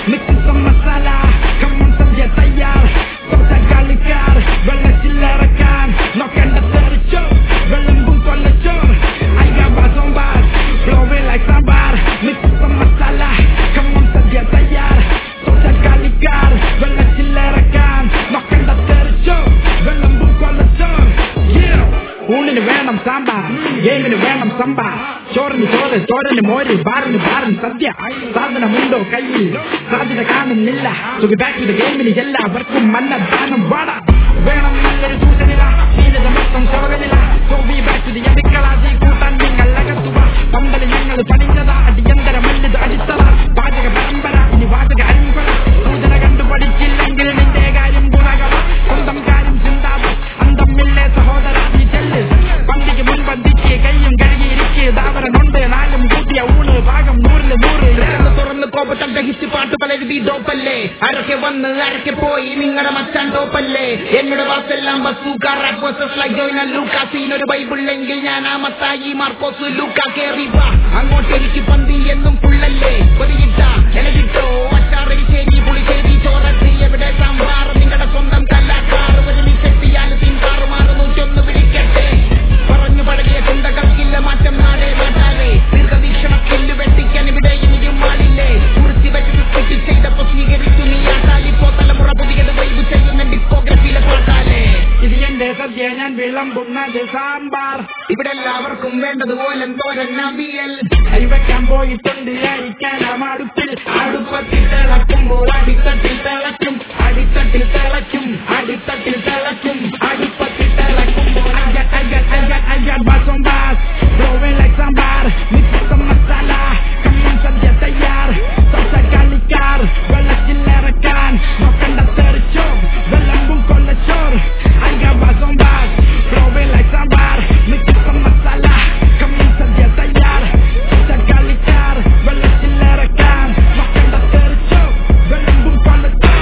Mix masala common sadya തയ്യാർ തൊട്ട കളിക്കാർ വെള്ളച്ചില്ലിറക്കാൻ നോക്കണ്ട തെറിച്ചോ വെള്ളമ്പും കൊല്ലച്ചോ അയ്യാബ സോംബാർ flavour like sambar mix masala common sadya തയ്യാർ തൊട്ട കളിക്കാർ വെള്ളച്ചില്ലിറക്കാൻ നോക്കണ്ട തെറിച്ചോ വെള്ളമ്പും കൊല്ലച്ചോ Yeah. ഊണിന് വേണം സാമ്പാർ ഗെയിമിന് വേണം സമ്പാർ ചോറിന് ചോറ് ചോറിന് മോര് ബാറിന് ബാറിന് സദ്യ സാധനമുണ്ടോ കയ്യിൽ സാധ്യത കാണുന്നില്ല സുഖി ബാക്ക് ടു ദ ഗെയിമിന് എല്ലാവർക്കും മന്ന ദാനം വാട വേണം നല്ലൊരു സൂചനില നീലത മൊത്തം ശവകനില so we back to the അടുക്കളാതി കൂട്ടാൻ നിങ്ങൾ അകത്തുക പന്തല് ഞങ്ങൾ പണിഞ്ഞതാ അടിയന്തര മല്ലിത് അടിത്തറ പാചക പരമ്പര ഇനി വാചക അരിമ്പറ സൂചന കണ്ടു പഠിച്ചില്ലെങ്കിൽ നിന്റെ കാര്യം ഗുണകള സ്വന്തം കാര്യം ചിന്താവ് അന്തമില്ലേ സഹോദര നീ ചെല്ല് പന്തിക്ക് മുൻപന്തിക്ക് കയ്യും കഴുകിയിരിക്ക് ദാവരനുണ്ട് നാലും കൂട്ടിയ ഊണ് ഭാഗം നൂറിന് നൂറ് തുറന്ന് തുറന്ന് കോപത്തം ദഹിച്ച് പാട്ട് പലരുതി ഡോപ്പല്ലേ ആരൊക്കെ വന്ന് ആരൊക്കെ പോയി നിങ്ങളുടെ മച്ചാൻ ടോപ്പല്ലേ എന്നോട് വാസെല്ലാം ബസൂക്ക റാപ്പേഴ്സസ് ലൈക്ക് ജോയിന ലൂക്കാസീൻ ഒരു ബൈബിളെങ്കിൽ ഞാൻ ആ മത്തായി മാർക്കോസ് ലൂക്ക കേറി വാ അങ്ങോട്ടേക്ക് പന്തി എന്നും പുള്ളല്ലേ പൊതിയിട്ട ഇലകിട്ടോ അച്ചാറരിശ്ശേരി പുളിശ്ശേരി ചോറത്തി എവിടെ സാമ്പാർ നിങ്ങളുടെ സ്വന്തം കല്ലാക്കാർ ഒരു നീച്ചെത്തിയാൽ തീൻകാറ് മാറ് നൂറ്റൊന്ന് പിടിക്കട്ടെ പറഞ്ഞു പഴകിയ ചിന്തകൾക്കില്ല മാറ്റം നാടേ നാട്ടാരെ ദീർഘവീക്ഷണക്കില്ല് വെട്ടിക്കാൻ ഇവിടെ ഇനിയും ആളില്ലേ കുറിച്ച് വെച്ച് കുട്ടി ചെയ്തപ്പോ സ്വീകരിച്ചു നീ ആട്ടാലിപ്പോ തലമുറ പുതിയത് വൈബ് ചെയ്യുന്ന ഡിസ്കോഗ്രഫിയിലെ പാട്ടാലേ ഇത് എന്റെ സദ്യ ഞാൻ വിളമ്പുന്നത് സാമ്പാർ ഇവിടെ എല്ലാവർക്കും വേണ്ടതുപോലെ തോരൻ നബിയൽ അരി വെക്കാൻ പോയിട്ടുണ്ട് അരിക്കാൻ അടുപ്പിൽ അടുപ്പത്തിൽ തിളക്കുമ്പോൾ അടിത്തട്ടിൽ തിളക്കും അടിത്തട്ടിൽ തിളക്കും അടിത്തട്ടിൽ തിളക്കും അടുപ്പത്തിൽ തിളക്കുമ്പോൾ അയ്യ അയ്യ അയ്യ അയ്യ ബാസം ബാസ് flavour like sambar mix masala common sadya തയ്യാർ തൊട്ട കളിക്കാർ വെള്ളച്ചില്ലിറക്കാൻ നോക്കണ്ട തെറിച്ചോ വെള്ളമ്പും കൊല്ലച്ചോർ അയ്യ ബാസം ബാസ് flavour like sambar mix masala common sadya തയ്യാർ തൊട്ട കളിക്കാർ വെള്ളച്ചില്ലിറക്കാൻ നോക്കണ്ട തെറിച്ചോ വെള്ളമ്പും കൊല്ലച്ചോർ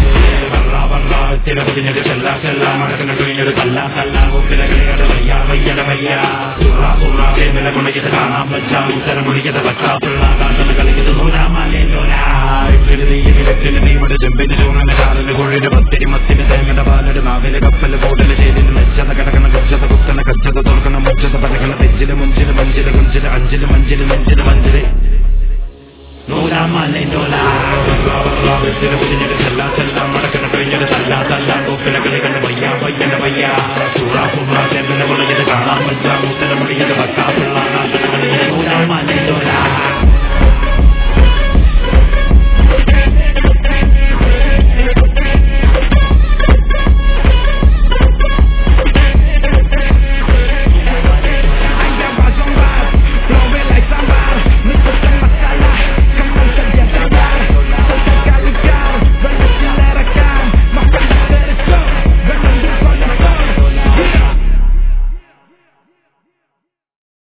വള്ള വള്ള ചില കുഞ്ഞൊരു ചെല്ല ചെല്ല മടക്കുന്ന കുഞ്ഞൊരു കല്ല കല്ല ഉപ്പില കളിയുടെ വയ്യ വയ്യട വയ്യ സുറ സുറ ചേമില കുണിക്കത് കാണാൻ വെച്ച ഉത്തരം കുടിക്കത് വച്ച പിള്ള കാട്ടത് കളിക്കത് നൂലാമാലേ നീമയുടെ ചെമ്പിന് ചൂണന് കാലിന് കുഴിയുടെ പത്തിരി മത്തിന് തേങ്ങയുടെ പാലട് നാവില് കപ്പല് കൂടല് ചെയ്തിന് മെച്ചത കിടക്കണ കച്ചത കുത്തണ കച്ചത തുറക്കണ മുച്ചത പരക്കണ തെച്ചില് മുഞ്ചില് മഞ്ചില് കുഞ്ചില് അഞ്ചില് മഞ്ചില് നെഞ്ചില് മഞ്ചില് നൂലാമാലേ വെച്ചിന് കുഞ്ഞിന് ചെല്ല ചെല്ല മടക്കണ കഴിഞ്ഞൊരു തല്ല തല്ല കൂപ്പില കളി കണ്ട് വയ്യ വയ്യട വയ്യ സൂറ സുറ ചെമ്പിന് കുളിക്കത് കാണാൻ വെച്ച